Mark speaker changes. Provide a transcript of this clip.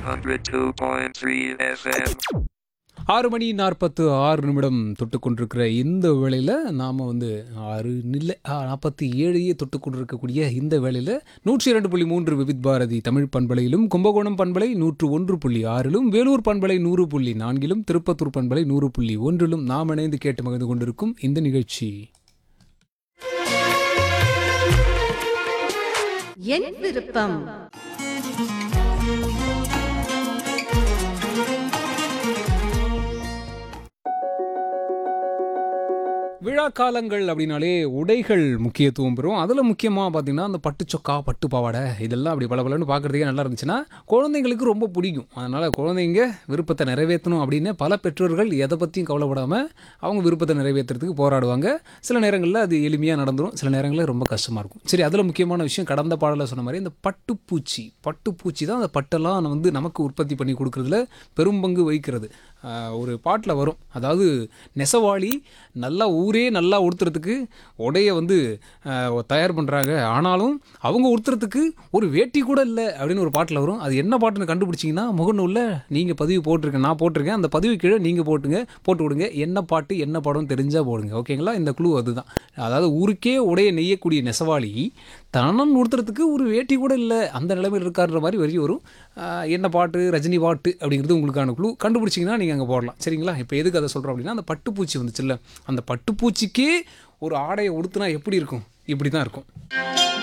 Speaker 1: 102.3 FM.
Speaker 2: ஆறு மணி நாற்பத்து ஆறு நிமிடம் தொட்டு கொண்டிருக்கிற இந்த வேளையில் நாம் வந்து ஆறு நிலை நாற்பத்தி ஏழையே தொட்டு கொண்டிருக்கக்கூடிய இந்த வேளையில் நூற்றி இரண்டு புள்ளி மூன்று விவித் பாரதி தமிழ் பண்பலையிலும் கும்பகோணம் பண்பலை நூற்று ஒன்று புள்ளி ஆறிலும் வேலூர் பண்பலை நூறு புள்ளி நான்கிலும் திருப்பத்தூர் பண்பலை நூறு புள்ளி ஒன்றிலும் நாம் இணைந்து கேட்டு மகிழ்ந்து கொண்டிருக்கும் இந்த நிகழ்ச்சி
Speaker 3: என் விருப்பம்
Speaker 2: விழா காலங்கள் அப்படின்னாலே உடைகள் முக்கியத்துவம் பெறும் அதில் முக்கியமாக பார்த்தீங்கன்னா அந்த பட்டு சொக்கா பட்டு பாவாடை இதெல்லாம் அப்படி பளபளன்னு பார்க்குறதுக்கே நல்லா இருந்துச்சுன்னா குழந்தைங்களுக்கு ரொம்ப பிடிக்கும் அதனால் குழந்தைங்க விருப்பத்தை நிறைவேற்றணும் அப்படின்னு பல பெற்றோர்கள் எதை பற்றியும் கவலைப்படாமல் அவங்க விருப்பத்தை நிறைவேற்றுறதுக்கு போராடுவாங்க சில நேரங்களில் அது எளிமையாக நடந்துடும் சில நேரங்களில் ரொம்ப கஷ்டமாக இருக்கும் சரி அதில் முக்கியமான விஷயம் கடந்த பாடலில் சொன்ன மாதிரி இந்த பட்டுப்பூச்சி பட்டுப்பூச்சி தான் அந்த பட்டெல்லாம் வந்து நமக்கு உற்பத்தி பண்ணி கொடுக்குறதுல பெரும்பங்கு வகிக்கிறது ஆஹ் ஒரு பாட்டில் வரும் அதாவது நெசவாளி நல்லா ஊரே நல்லா உடுத்துறதுக்கு உடைய வந்து ஆஹ் தயார் பண்ணுறாங்க ஆனாலும் அவங்க உடுத்துறதுக்கு ஒரு வேட்டி கூட இல்லை அப்படின்னு ஒரு பாட்டில் வரும் அது என்ன பாட்டுன்னு கண்டுபிடிச்சிங்கன்னா முகநூலில் நீங்கள் பதிவு போட்டிருக்கேன் நான் போட்டிருக்கேன் அந்த பதிவு கீழே நீங்கள் போட்டுங்க போட்டு விடுங்க என்ன பாட்டு என்ன படம் தெரிஞ்சால் போடுங்க ஓகேங்களா இந்த குழு அதுதான் அதாவது ஊருக்கே உடைய நெய்யக்கூடிய நெசவாளி தனம் உடுத்துறதுக்கு ஒரு வேட்டி கூட இல்லை அந்த நிலைமையில் இருக்காருன்ற மாதிரி வரி வரும் ஆஹ் என்ன பாட்டு ரஜினி பாட்டு அப்படிங்கிறது உங்களுக்கான குழு கண்டுபிடிச்சிங்கன்னா நீங்கள் அங்கே போடலாம் சரிங்களா இப்போ எதுக்கு அதை சொல்கிறோம் அப்படின்னா அந்த பட்டுப்பூச்சி வந்துச்சுல்ல அந்த பட்டுப்பூச்சிக்கே ஒரு ஆடையை உடுத்துனா எப்படி இருக்கும் இப்படி தான் இருக்கும்